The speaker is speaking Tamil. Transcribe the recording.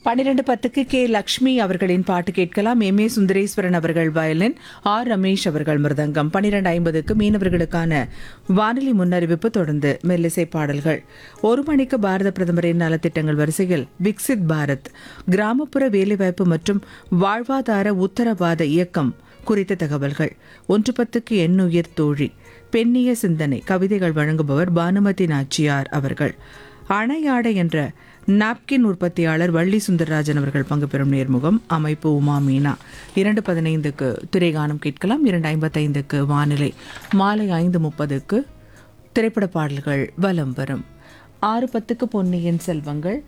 பன்னிரண்டு பத்துக்கு கே லக்ஷ்மி அவர்களின் பாட்டு கேட்கலாம் எம் ஏ சுந்தரேஸ்வரன் அவர்கள் வயலின் ஆர் ரமேஷ் அவர்கள் மிருதங்கம் பன்னிரண்டு ஐம்பதுக்கு மீனவர்களுக்கான வானொலி முன்னறிவிப்பு தொடர்ந்து மெல்லிசை பாடல்கள் ஒரு மணிக்கு பாரத பிரதமரின் நலத்திட்டங்கள் வரிசையில் விக்சித் பாரத் கிராமப்புற வேலைவாய்ப்பு மற்றும் வாழ்வாதார உத்தரவாத இயக்கம் குறித்த தகவல்கள் ஒன்று பத்துக்கு எண்ணுயிர் தோழி பெண்ணிய சிந்தனை கவிதைகள் வழங்குபவர் பானுமதி நாச்சியார் அவர்கள் அணையாடை என்ற நாப்கின் உற்பத்தியாளர் வள்ளி சுந்தரராஜன் அவர்கள் பங்கு பெறும் நேர்முகம் அமைப்பு உமா மீனா இரண்டு பதினைந்துக்கு திரைகானம் கேட்கலாம் இரண்டு ஐம்பத்தைந்துக்கு வானிலை மாலை ஐந்து முப்பதுக்கு திரைப்பட பாடல்கள் வலம் வரும் ஆறு பத்துக்கு பொன்னியின் செல்வங்கள்